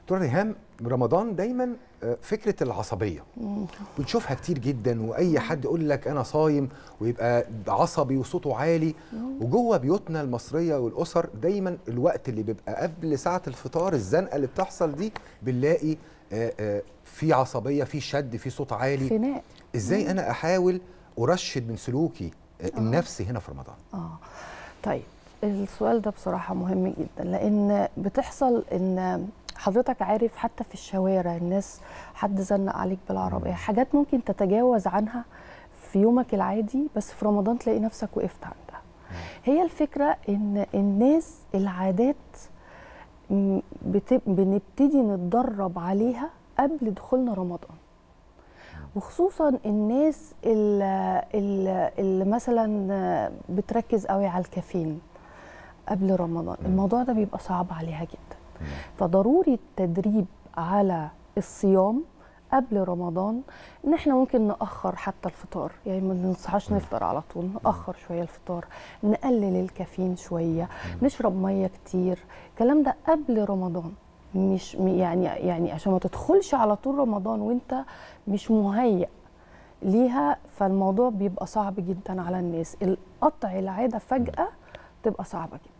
دكتور ريهام رمضان دايما آه، فكره العصبيه بنشوفها كتير جدا واي حد يقول لك انا صايم ويبقى عصبي وصوته عالي وجوه بيوتنا المصريه والاسر دايما الوقت اللي بيبقى قبل ساعه الفطار الزنقه اللي بتحصل دي بنلاقي آه، آه، في عصبيه في شد في صوت عالي خناق ازاي انا احاول ارشد من سلوكي آه، النفسي هنا في رمضان اه طيب السؤال ده بصراحة مهم جدا لأن بتحصل إن حضرتك عارف حتى في الشوارع الناس حد زنق عليك بالعربية حاجات ممكن تتجاوز عنها في يومك العادي بس في رمضان تلاقي نفسك وقفت عندها هي الفكرة إن الناس العادات م- بت- بنبتدي نتدرب عليها قبل دخولنا رمضان وخصوصا الناس اللي, اللي مثلا بتركز قوي على الكافيين قبل رمضان الموضوع ده بيبقى صعب عليها جدا فضروري التدريب على الصيام قبل رمضان ان احنا ممكن ناخر حتى الفطار يعني ما ننصحاش نفطر على طول ناخر شويه الفطار نقلل الكافيين شويه نشرب ميه كتير الكلام ده قبل رمضان مش م- يعني يعني عشان ما تدخلش على طول رمضان وانت مش مهيأ ليها فالموضوع بيبقى صعب جدا على الناس القطع العاده فجأة تبقى صعبة جدا